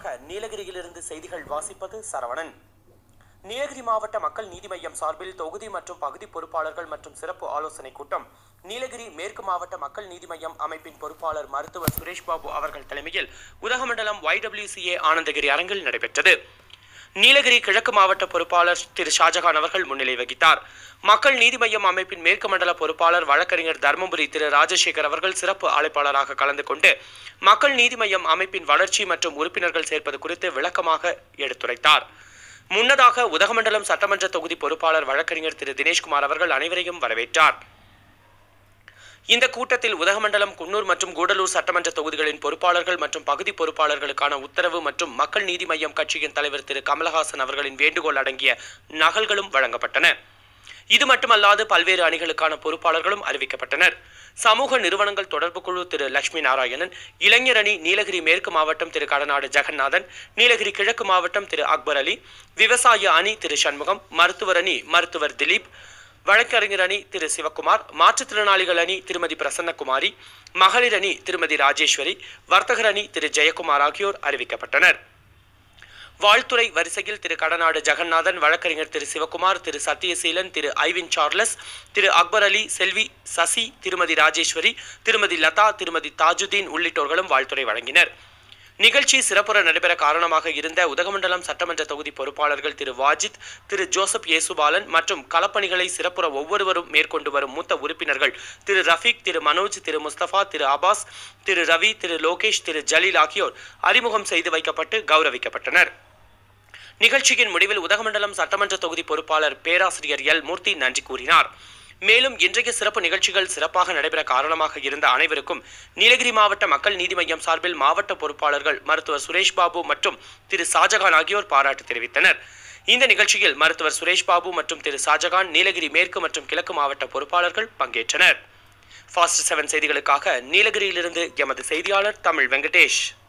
செய்திகளுக்காக நீலகிரியிலிருந்து செய்திகள் வாசிப்பது சரவணன் நீலகிரி மாவட்ட மக்கள் நீதி மய்யம் சார்பில் தொகுதி மற்றும் பகுதி பொறுப்பாளர்கள் மற்றும் சிறப்பு ஆலோசனை கூட்டம் நீலகிரி மேற்கு மாவட்ட மக்கள் நீதி மய்யம் அமைப்பின் பொறுப்பாளர் மருத்துவர் சுரேஷ் பாபு அவர்கள் தலைமையில் உதகமண்டலம் YWCA ஆனந்தகிரி அரங்கில் நடைபெற்றது நீலகிரி கிழக்கு மாவட்ட பொறுப்பாளர் திரு ஷாஜகான் அவர்கள் முன்னிலை வகித்தார் மக்கள் நீதி மய்யம் அமைப்பின் மேற்கு மண்டல பொறுப்பாளர் வழக்கறிஞர் தர்மபுரி திரு ராஜசேகர் அவர்கள் சிறப்பு அழைப்பாளராக கலந்து கொண்டு மக்கள் நீதி மய்யம் அமைப்பின் வளர்ச்சி மற்றும் உறுப்பினர்கள் சேர்ப்பது குறித்து விளக்கமாக எடுத்துரைத்தார் முன்னதாக உதகமண்டலம் சட்டமன்ற தொகுதி பொறுப்பாளர் வழக்கறிஞர் திரு தினேஷ்குமார் அவர்கள் அனைவரையும் வரவேற்றார் இந்த கூட்டத்தில் உதகமண்டலம் குன்னூர் மற்றும் கூடலூர் சட்டமன்ற தொகுதிகளின் பொறுப்பாளர்கள் மற்றும் பகுதி பொறுப்பாளர்களுக்கான உத்தரவு மற்றும் மக்கள் நீதி மய்யம் கட்சியின் தலைவர் திரு கமலஹாசன் அவர்களின் வேண்டுகோள் அடங்கிய நகல்களும் வழங்கப்பட்டன இது மட்டுமல்லாது பல்வேறு அணிகளுக்கான பொறுப்பாளர்களும் அறிவிக்கப்பட்டனர் சமூக நிறுவனங்கள் தொடர்பு குழு திரு லட்சுமி நாராயணன் இளைஞர் அணி நீலகிரி மேற்கு மாவட்டம் திரு கடநாடு ஜெகநாதன் நீலகிரி கிழக்கு மாவட்டம் திரு அக்பர் அலி விவசாய அணி திரு சண்முகம் மருத்துவர் அணி மருத்துவர் திலீப் வழக்கறிஞர் அணி திரு சிவக்குமார் மாற்றுத்திறனாளிகள் அணி திருமதி பிரசன்னகுமாரி மகளிர் அணி திருமதி ராஜேஸ்வரி வர்த்தகர் அணி திரு ஜெயக்குமார் ஆகியோர் அறிவிக்கப்பட்டனர் வாழ்த்துறை வரிசையில் திரு கடநாடு ஜெகநாதன் வழக்கறிஞர் திரு சிவக்குமார் திரு சத்யசீலன் திரு ஐவின் சார்லஸ் திரு அக்பர் அலி செல்வி சசி திருமதி ராஜேஸ்வரி திருமதி லதா திருமதி தாஜுதீன் உள்ளிட்டோர்களும் வாழ்த்துறை வழங்கினர் நிகழ்ச்சி சிறப்புற நடைபெற காரணமாக இருந்த உதகமண்டலம் சட்டமன்ற தொகுதி பொறுப்பாளர்கள் திரு வாஜித் திரு ஜோசப் இயேசுபாலன் மற்றும் களப்பணிகளை சிறப்புற ஒவ்வொருவரும் மேற்கொண்டு வரும் மூத்த உறுப்பினர்கள் திரு ரஃபீக் திரு மனோஜ் திரு முஸ்தபா திரு அபாஸ் திரு ரவி திரு லோகேஷ் திரு ஜலீல் ஆகியோர் அறிமுகம் செய்து வைக்கப்பட்டு கௌரவிக்கப்பட்டனர் நிகழ்ச்சியின் முடிவில் உதகமண்டலம் சட்டமன்ற தொகுதி பொறுப்பாளர் பேராசிரியர் எல் மூர்த்தி நன்றி கூறினார் மேலும் இன்றைய சிறப்பு நிகழ்ச்சிகள் சிறப்பாக நடைபெற காரணமாக இருந்த அனைவருக்கும் நீலகிரி மாவட்ட மக்கள் நீதி மய்யம் சார்பில் மாவட்ட பொறுப்பாளர்கள் மருத்துவர் சுரேஷ் பாபு மற்றும் திரு ஷாஜகான் ஆகியோர் பாராட்டு தெரிவித்தனர் இந்த நிகழ்ச்சியில் மருத்துவர் சுரேஷ் பாபு மற்றும் திரு ஷாஜகான் நீலகிரி மேற்கு மற்றும் கிழக்கு மாவட்ட பொறுப்பாளர்கள் பங்கேற்றனர் ஃபாஸ்ட் செவன் செய்திகளுக்காக நீலகிரியிலிருந்து எமது செய்தியாளர் தமிழ் வெங்கடேஷ்